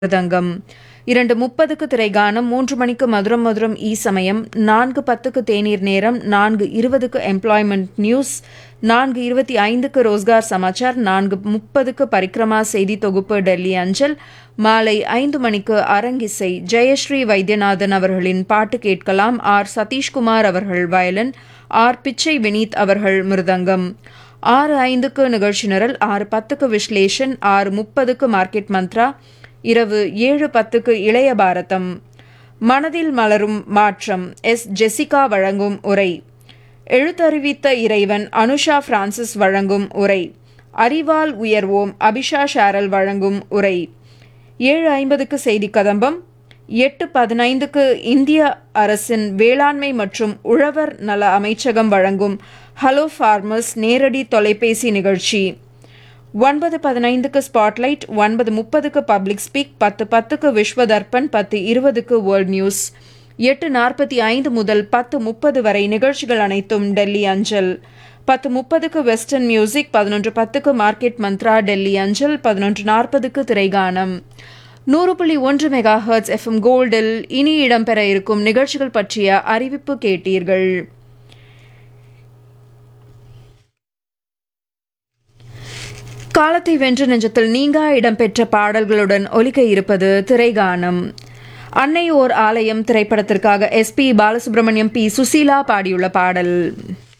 மிருதங்கம் இரண்டு முப்பதுக்கு திரைகானம் மூன்று மணிக்கு மதுரம் மதுரம் ஈ சமயம் நான்கு பத்துக்கு தேநீர் நேரம் நான்கு இருபதுக்கு எம்ப்ளாய்மெண்ட் நியூஸ் நான்கு இருபத்தி ஐந்துக்கு ரோஸ்கார் சமாச்சார் நான்கு முப்பதுக்கு பரிக்ரமா செய்தி தொகுப்பு டெல்லி அஞ்சல் மாலை ஐந்து மணிக்கு அரங்கிசை ஜெயஸ்ரீ வைத்தியநாதன் அவர்களின் பாட்டு கேட்கலாம் ஆர் சதீஷ்குமார் அவர்கள் வயலின் ஆர் பிச்சை வினீத் அவர்கள் மிருதங்கம் ஆறு ஐந்துக்கு நிகழ்ச்சி நிரல் ஆறு பத்துக்கு விஸ்லேஷன் ஆறு முப்பதுக்கு மார்க்கெட் மந்த்ரா இரவு ஏழு பத்துக்கு இளைய பாரதம் மனதில் மலரும் மாற்றம் எஸ் ஜெசிகா வழங்கும் உரை எழுத்தறிவித்த இறைவன் அனுஷா பிரான்சிஸ் வழங்கும் உரை அறிவால் உயர்வோம் அபிஷா ஷாரல் வழங்கும் உரை ஏழு ஐம்பதுக்கு செய்தி கதம்பம் எட்டு பதினைந்துக்கு இந்திய அரசின் வேளாண்மை மற்றும் உழவர் நல அமைச்சகம் வழங்கும் ஹலோ ஃபார்மர்ஸ் நேரடி தொலைபேசி நிகழ்ச்சி ஒன்பது பதினைந்துக்கு ஸ்பாட்லைட் ஒன்பது முப்பதுக்கு பப்ளிக் ஸ்பீக் பத்து பத்துக்கு விஸ்வ தர்ப்பன் பத்து இருபதுக்கு வேர்ல்ட் நியூஸ் எட்டு நாற்பத்தி ஐந்து முதல் பத்து முப்பது வரை நிகழ்ச்சிகள் அனைத்தும் டெல்லி அஞ்சல் பத்து முப்பதுக்கு வெஸ்டர்ன் மியூசிக் பதினொன்று பத்துக்கு மார்க்கெட் மந்த்ரா டெல்லி அஞ்சல் பதினொன்று நாற்பதுக்கு திரைகானம் நூறு புள்ளி ஒன்று மெகா ஹர்ட்ஸ் எஃப்எம் கோல்டில் இனி இடம்பெற இருக்கும் நிகழ்ச்சிகள் பற்றிய அறிவிப்பு கேட்டீர்கள் காலத்தை வென்ற நெஞ்சத்தில் நீங்கா இடம்பெற்ற பாடல்களுடன் ஒலிக்க இருப்பது திரைகானம் அன்னை ஓர் ஆலயம் திரைப்படத்திற்காக S P Balasubrahmanyam P Susheela பாடியுள்ள பாடல்